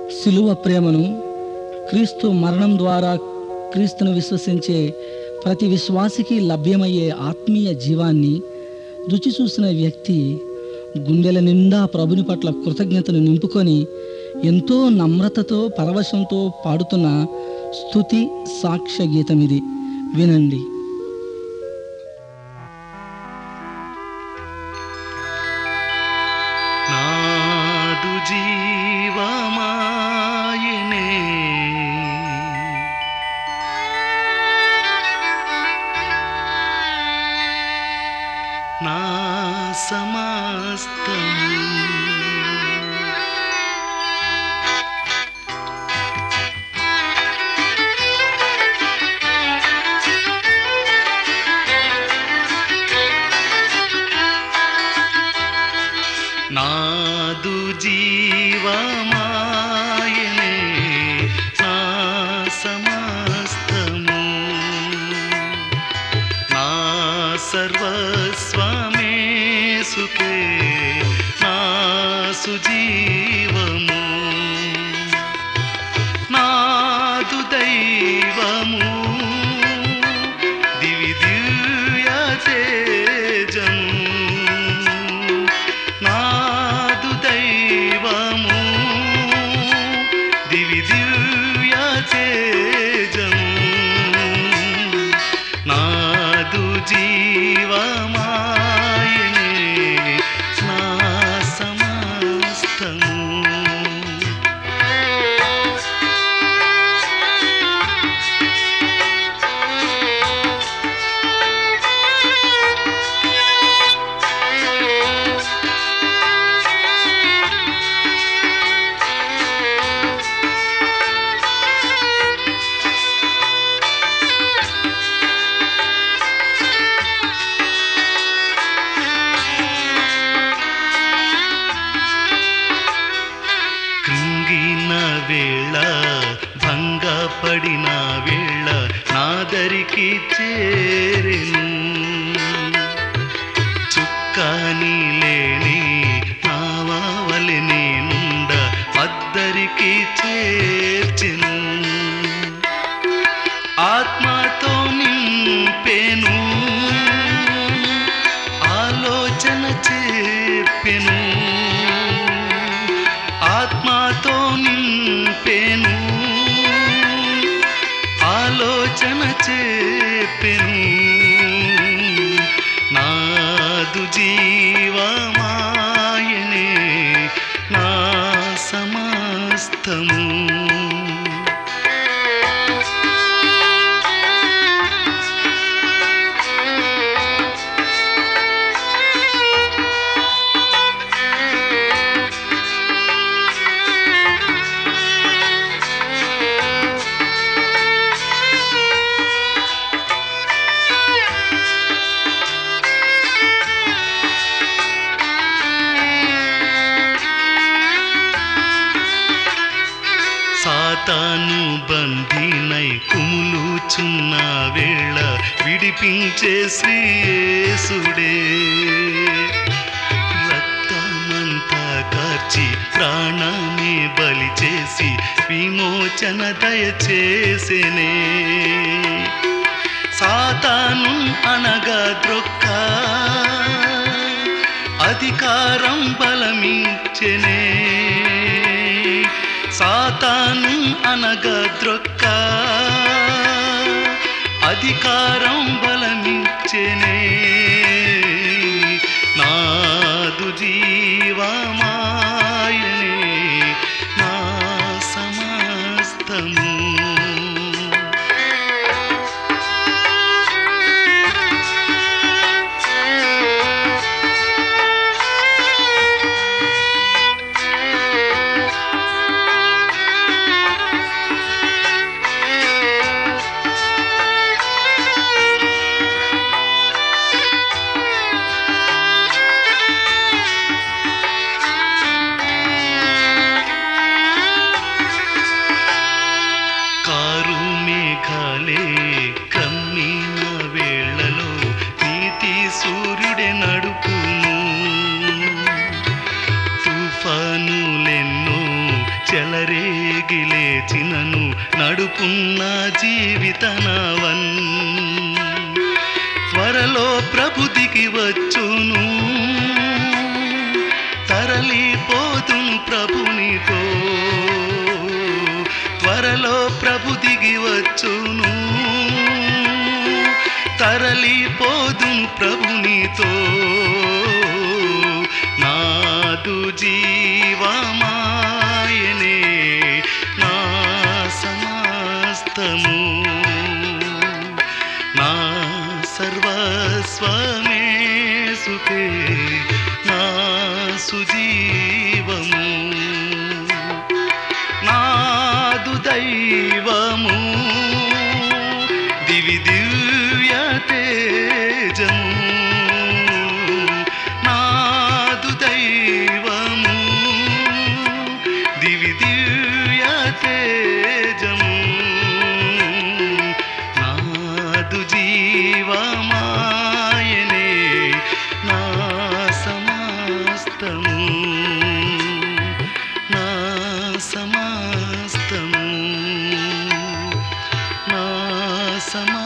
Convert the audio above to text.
సిలువ ప్రేమను క్రీస్తు మరణం ద్వారా క్రీస్తును విశ్వసించే ప్రతి విశ్వాసికి లభ్యమయ్యే ఆత్మీయ జీవాన్ని రుచి చూసిన వ్యక్తి గుండెల నిండా ప్రభుని పట్ల కృతజ్ఞతను నింపుకొని ఎంతో నమ్రతతో పరవశంతో పాడుతున్న స్తుతి సాక్ష్య గీతం ఇది వినండి నాదు జీవమాయనే నా సమస్తము నాదు జీవమాయనే నా సమస్తము నా సర్వస్వమే సుతే నా సుజీవము నాదు దైవము దివి దివ్య తేజము నాదు దైవము దివి దివ్య తేజము నాదు జీవమాయనే నా సమస్తము కృంగిన వేళ భంగపడిన వేళ నాదరికి చేరెను చుక్కాని లేని నావలి నేనుండ అద్దరికి చేర్చెను ఆత్మతో నింపెను ఆలోచన చెప్పెను ఆత్మతో నింపెను ఆలోచన చెప్పెను నాదు జీవమాయనే నా సమస్తము సాతాను బందీనై కుములుచున్న వేళ విడిపించే శ్రీయేసుడే రక్తమంతా కార్చి ప్రాణాన్ని బలి చేసి విమోచన దయచేసేనే సాతాను అనగా ద్రొక్క అధికారం బలమించెనే సాతాను అనగా ద్రొక్క అధికారం బలమించెనే నాదు జీవమాయనే నా సమస్తము చెలరేగి లేచినను నడుపున్న జీవిత నావన్ త్వరలో ప్రభుదికి వచ్చును తరలిపోతును ప్రభునితో త్వరలో ప్రభు దిగి వచ్చును తరలిపోదును ప్రభునితో నాదు జీవమాయనే నా సమస్తము నా సర్వస్వమే సుఖే నా సుజీవము నాదు దైవము దివి దివ్య తేజము నాదు దైవము దివి దివ్య తేజము నాదు జీవమాయనే నా సమస్తము నా సమస్తము నా సమస్తము